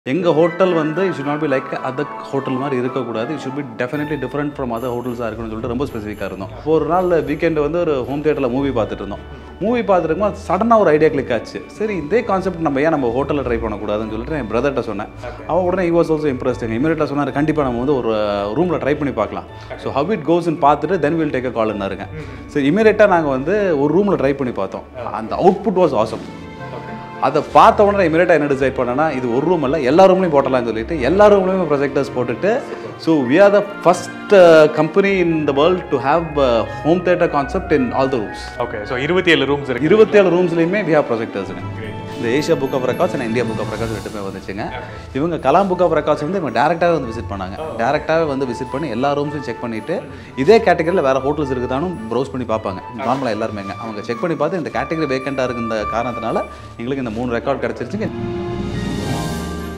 எங்கள் ஹோட்டல் வந்து it should not be like other hotel மாதிரி இருக்கக்கூடாது it should be definitely different from other ஹோட்டல்ஸாக இருக்கணும்னு சொல்லிட்டு ரொம்ப ஸ்பெசிஃபிக்காக இருந்தோம் இப்போ ஒரு நாள் வீக்கெண்டு வந்து ஒரு ஹோம் தியேட்டரில் மூவி பார்த்துட்டு இருந்தோம் மூவி பார்த்துருக்கும்போது சடனாக ஒரு ஐடியா கிளிக் ஆச்சு சரி இதே கான்செப்ட் நம்ம ஏன் நம்ம ஹோட்டலில் ட்ரை பண்ணக்கூடாதுன்னு சொல்லிட்டு என் பிரதர்கிட்ட சொன்னேன் அவன் உடனே ஈ வாஸ் ஆல்சோ இம்ப்ரெஸ்ட் இமீடியட்டாக சொன்னார் கண்டிப்பாக நம்ம வந்து ஒரு ரூமில் ட்ரை பண்ணி பார்க்கலாம் ஸோ ஹவ் இட் கோஸ்ன்னு பார்த்துட்டு தென் வில் டேக் அ கால்னாருங்க ஸோ இமீடியட்டாக நாங்கள் வந்து ஒரு ரூமில் ட்ரை பண்ணி பார்த்தோம் அந்த அவுட்புட் வாஸ் ஆசம் அதை பார்த்த உடனே இமீடியட்டாக என்ன டிசைட் பண்ணேன்னா இது ஒரு ரூம் இல்லை எல்லா ரூம்லையும் போட்டலாம்னு சொல்லிட்டு எல்லா ரூம்லையுமே ப்ரொஜெக்டர்ஸ் போட்டுட்டு so we are the first company in the world to have home theatre concept in all the rooms okay so இருபத்தி ஏழு ரூம்ஸ் இருக்கு இருபத்தேழு ரூம்ஸ்லையுமே வி ஹேவ் ப்ரொஜெக்டர்ஸுங்க இந்த Asia book of records and India book of records ரெண்டுமே வந்துச்சுங்க இவங்க Kalam book of records வந்து இவங்க டேரெக்டாகவே வந்து விசிட் பண்ணாங்க டேரெக்டாகவே வந்து விசிட் பண்ணி எல்லா ரூம்ஸையும் செக் பண்ணிட்டு இதே கேட்டகரியில் வேறு ஹோட்டல்ஸ் இருக்குதானும் ப்ரௌஸ் பண்ணி பார்ப்பாங்க நார்மலாக எல்லாருமேங்க அவங்க செக் பண்ணி பார்த்து இந்த கேட்டகரி வேக்கண்ட்டாக இருக்குன்ற காரணத்தினால எங்களுக்கு இந்த மூணு ரெக்கார்ட் கிடச்சிருச்சுங்க